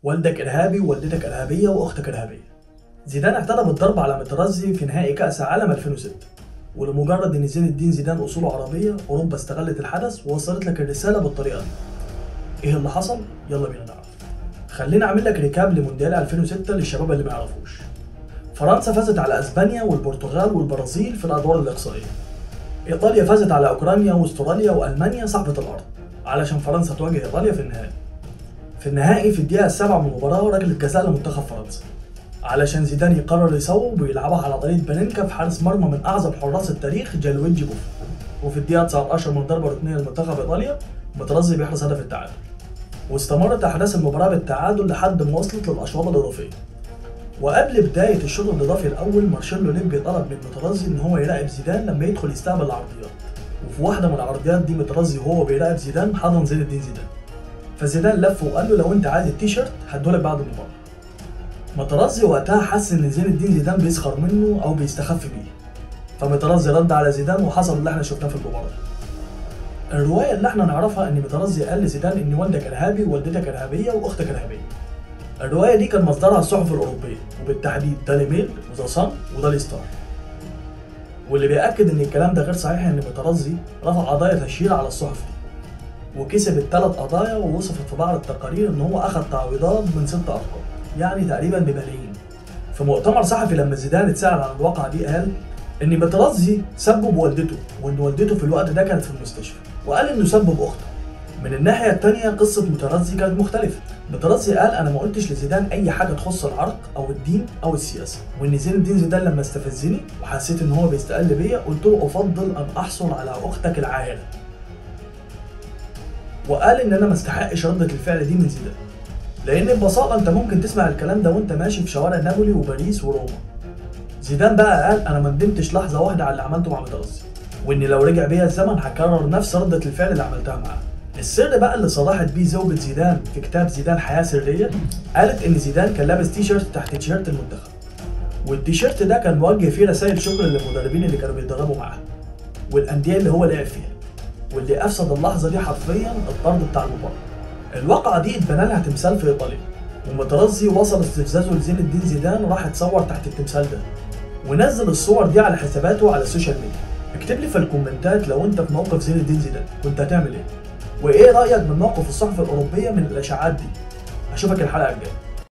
والدك ارهابي ووالدتك ارهابيه واختك ارهابيه زيدان اعتدى بالضرب على مترزي في نهائي كاس عالم 2006 ولمجرد ان زين الدين زيدان اصوله عربيه اوروبا استغلت الحدث ووصلت لك الرساله بالطريقه دي ايه اللي حصل يلا بينا نعرف خلينا اعمل لك ريكاب لمونديال 2006 للشباب اللي ما يعرفوش فرنسا فازت على اسبانيا والبرتغال والبرازيل في الادوار الاقصائيه ايطاليا فازت على اوكرانيا واستراليا والمانيا صاحبه الارض علشان فرنسا تواجه ايطاليا في النهائي في النهائي في الدقيقه السابعه من المباراه ركله جزاء لمنتخب فرنسا علشان زيدان يقرر يصوب ويلعبها على طريقه بانينكا في حارس مرمى من اعظم حراس التاريخ جالويجي بوفون وفي الدقيقه 19 من ضربه ركنيه لمنتخب ايطاليا مترزي بيحرز هدف التعادل واستمرت احداث المباراه بالتعادل لحد ما وصلت للاشواط الاضافيه وقبل بدايه الشوط الاضافي الاول مارشيلو ليمبي طلب من مترزي ان هو يراقب زيدان لما يدخل يستقبل العرضيات وفي واحده من العرضيات دي مترزي وهو بيراقب زيدان حضن زين الدين زيدان فزيدان لف وقال له لو انت عايز التيشيرت هدولك بعد المباراه مترزي وقتها حس ان زين الدين زيدان بيسخر منه او بيستخف بيه فمترزي رد على زيدان وحصل اللي احنا شفناه في المباراه الروايه اللي احنا نعرفها ان مترزي قال لزيدان ان والدك ارهابي ووالدتك ارهابيه واختك ارهابيه الروايه دي كان مصدرها الصحف الاوروبيه وبالتحديد دالي ميل وذا صن ودالي ستار واللي بيأكد ان الكلام ده غير صحيح ان مترزي رفع قضايا تشهير على الصحف دي وكسب الثلاث قضايا ووصفت في بعض التقارير ان هو اخذ تعويضات من ست ارقام يعني تقريبا بملايين في مؤتمر صحفي لما زيدان اتسأل عن الواقعة دي قال ان مترزي سبب والدته وان والدته في الوقت ده كانت في المستشفى وقال انه سبب اخته من الناحية التانية قصة مترزي كانت مختلفة مترزي قال انا ما قلتش لزيدان اي حاجة تخص العرق او الدين او السياسة وان زين الدين زيدان لما استفزني وحسيت ان هو بيستقل بيا قلت له افضل ان احصل على اختك العاهرة وقال ان انا ما استحقش ردة الفعل دي من زيدان لان ببساطة انت ممكن تسمع الكلام ده وانت ماشي في شوارع نابولي وباريس وروما زيدان بقى قال انا ما ندمتش لحظة واحدة على اللي عملته مع مترزي وان لو رجع بيا الزمن هكرر نفس ردة الفعل اللي عملتها معاه السر بقى اللي صرحت بيه زوجة زيدان في كتاب زيدان حياة سرية قالت إن زيدان كان لابس تي شيرت تحت تيشيرت المنتخب والتيشيرت ده كان موجه فيه رسائل شكر للمدربين اللي كانوا بيتدربوا معاه والأندية اللي هو لعب فيها واللي أفسد اللحظة دي حرفيا الطرد بتاع المباراة الواقعة دي اتبنى لها تمثال في إيطاليا ومترزي وصل استفزازه لزين الدين زيدان وراح اتصور تحت التمثال ده ونزل الصور دي على حساباته على السوشيال ميديا اكتب لي في الكومنتات لو انت في موقف زين الدين زيدان كنت هتعمل ايه وايه رايك من موقف الصحف الاوروبيه من الاشاعات دي اشوفك الحلقه الجايه